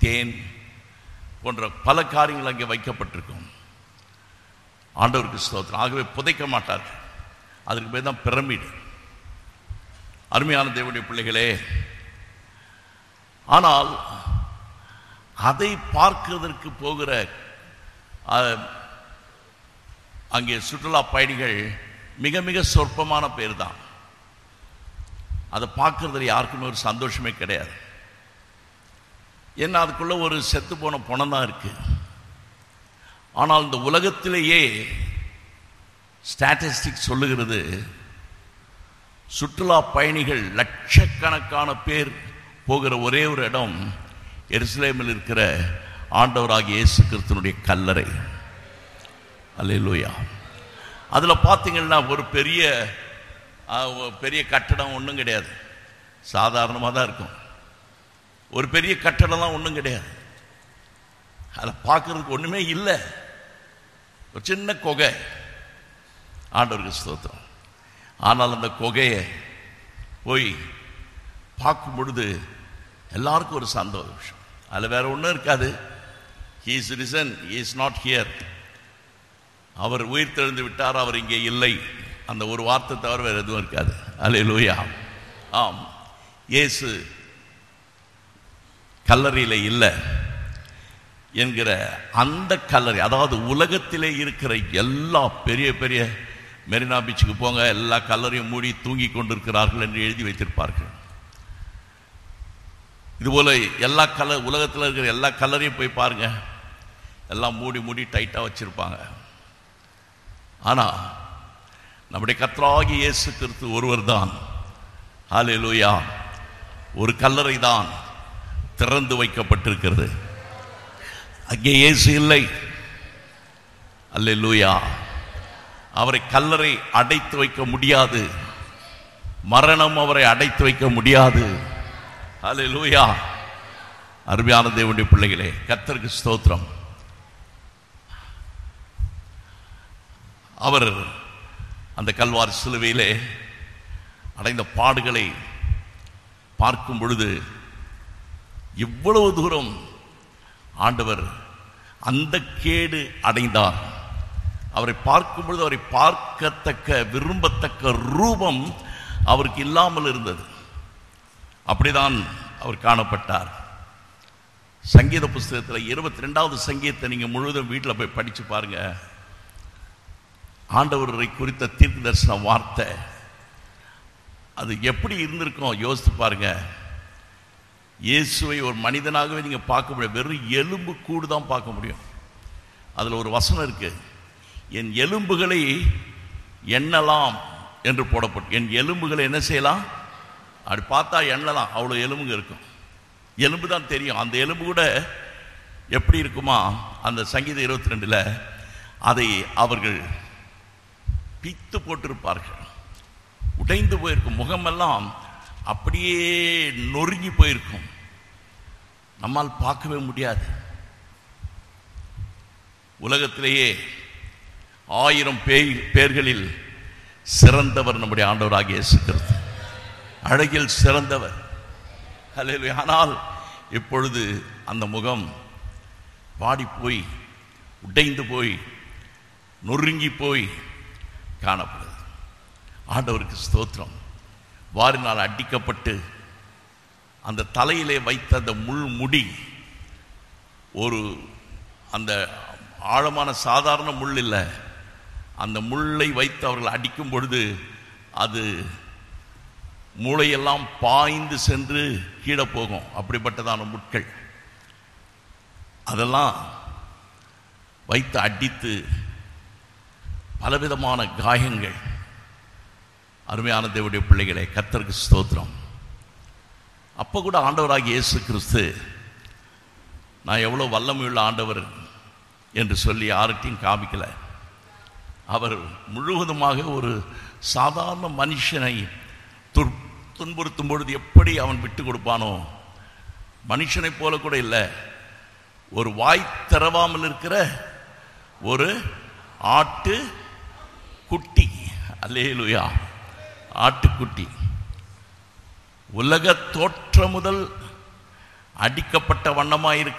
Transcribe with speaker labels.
Speaker 1: தேன் போன்ற பல காரியங்கள் அங்கே வைக்கப்பட்டிருக்கும் ஆண்டவருக்கு ஸ்தோத்திரம் ஆகவே புதைக்க மாட்டார்கள் அதுக்கு பேர் தான் பிரமிடு அருமையான தேவனுடைய பிள்ளைகளே ஆனால் அதை பார்க்கிறதற்கு போகிற அஹ், அங்கே சுற்றுலா பயணிகள் மிக மிக சொற்பமான பேர் தான் அதை பார்க்கறதுல யாருக்குமே ஒரு சந்தோஷமே கிடையாது ஏன்னா அதுக்குள்ள ஒரு செத்து போன பணம் தான் இருக்கு ஆனால் இந்த உலகத்திலேயே ஸ்டாட்டிஸ்டிக் சொல்லுகிறது சுற்றுலா பயணிகள் லட்சக்கணக்கான பேர் போகிற ஒரே ஒரு இடம் எருசலேமில் இருக்கிற ஆண்டவராகிய இயேசு கிறிஸ்துனுடைய கல்லறை அல்லேலூயா அதில் பார்த்தீங்கன்னா ஒரு பெரிய ஆ, ஒரு பெரிய கட்டடம் ஒன்றும் கிடையாது சாதாரணமாக தான் இருக்கும் ஒரு பெரிய கட்டடம்லாம் ஒன்றும் கிடையாது அதை பார்க்கறதுக்கு ஒன்றுமே இல்லை ஒரு சின்ன குகை ஆண்டவருக்கு ஸ்தோத்திரம் ஆனால் அந்த குகையை போய் பார்க்கும் பொழுது எல்லாருக்கும் ஒரு சந்தோஷம் அதில் வேற ஒன்றும் இருக்காது he is risen is not here அவர் உயிர் தெழுந்து விட்டார் அவர் இங்கே இல்லை அந்த ஒரு வார்த்தை தவிர வேறு எதுவும் இருக்காது அல்லேலூயா ஆம் இயேசு கல்லறையில் இல்லை என்கிற அந்த கல்லறை அதாவது உலகத்திலே இருக்கிற எல்லா பெரிய பெரிய மெரினா பீச்சுக்கு போங்க எல்லா கல்லறையும் மூடி தூங்கி கொண்டிருக்கிறார்கள் என்று எழுதி வைத்திருப்பார்கள் இதுபோல எல்லா கலர் உலகத்தில் இருக்கிற எல்லா கல்லறையும் போய் பாருங்க எல்லாம் மூடி மூடி டைட்டாக வச்சிருப்பாங்க ஆனால் நம்முடைய கர்த்தராகி இயேசு கிறிஸ்து ஒருவர் தான் ஹalleluya ஒரு கல்லறை தான் திறந்து வைக்கப்பட்டிருக்கிறது அங்கே இயேசு இல்லை அல்லேலூயா அவரை கல்லறை அடைத்து வைக்க முடியாது மரணம் அவரை அடைத்து வைக்க முடியாது அல்லேலூயா அருமையான தேவனுடைய பிள்ளைகளே கர்த்தருக்கு ஸ்தோத்திரம் அவர் அந்த கல்வாரி சிலுவையிலே அடைந்த பாடுகளை பார்க்கும் பொழுது இவ்வளவு தூரம் ஆண்டவர் அந்த கேடு அடைந்தார் அவரை பார்க்கும் பொழுது அவரை பார்க்கத்தக்க விரும்பத்தக்க ரூபம் அவருக்கு இல்லாமல் இருந்தது அப்படிதான் அவர் காணப்பட்டார் சங்கீத புஸ்தகத்தில் இருபத்தி ரெண்டாவது சங்கீதத்தை நீங்கள் முழுவதும் வீட்டில் போய் படித்து பாருங்க ஆண்டவரை குறித்த தீர்க்க தரிசன வார்த்தை அது எப்படி இருந்திருக்கும் யோசித்து பாருங்க இயேசுவை ஒரு மனிதனாகவே நீங்கள் பார்க்க முடியும் வெறும் எலும்பு கூடு தான் பார்க்க முடியும் அதில் ஒரு வசனம் இருக்கு என் எலும்புகளை எண்ணலாம் என்று போடப்பட்டு என் எலும்புகளை என்ன செய்யலாம் அப்படி பார்த்தா எண்ணலாம் அவ்வளோ எலும்புங்க இருக்கும் எலும்பு தான் தெரியும் அந்த எலும்பு கூட எப்படி இருக்குமா அந்த சங்கீத இருபத்தி ரெண்டில் அதை அவர்கள் பித்து போட்டிருப்பார்கள் உடைந்து போயிருக்கும் முகமெல்லாம் அப்படியே நொறுங்கி போயிருக்கும் நம்மால் பார்க்கவே முடியாது உலகத்திலேயே ஆயிரம் பேய் பேர்களில் சிறந்தவர் நம்முடைய ஆண்டவராகிய இயேசு கிறிஸ்து அழகில் சிறந்தவர் ஹல்லேலூயா. ஆனால் இப்பொழுது அந்த முகம் வாடி போய் உடைந்து போய் நொறுங்கி போய் காணப்படுது ஆண்டவருக்கு ஸ்தோத்திரம் வாரினால் அடிக்கப்பட்டு அந்த தலையிலே வைத்த அந்த முள் முடி ஒரு அந்த ஆழமான சாதாரண முள் இல்லை அந்த முள்ளை வைத்து அவர்கள் அடிக்கும் பொழுது அது மூளையெல்லாம் பாய்ந்து சென்று கீழே போகும் அப்படிப்பட்டதான முட்கள் அதெல்லாம் வைத்து அடித்து பலவிதமான காயங்கள் அருமையான தேவனுடைய பிள்ளைகளே கர்த்தருக்கு ஸ்தோத்திரம் அப்போ கூட ஆண்டவராகிய இயேசு கிறிஸ்து நான் எவ்வளோ வல்லமையுள்ள ஆண்டவர் என்று சொல்லி யார்கிட்டையும் காமிக்கல அவர் முழுவதுமாக ஒரு சாதாரண மனுஷனை துர் துன்புறுத்தும் பொழுது எப்படி அவன் விட்டு கொடுப்பானோ மனுஷனைப் போல கூட இல்லை ஒரு வாய் திறவாமல் இருக்கிற ஒரு ஆட்டு குட்டி அல்லேலுயா ஆட்டுக்குட்டி உலக தோற்றம் முதல் அடிக்கப்பட்ட வண்ணமாயிருக்க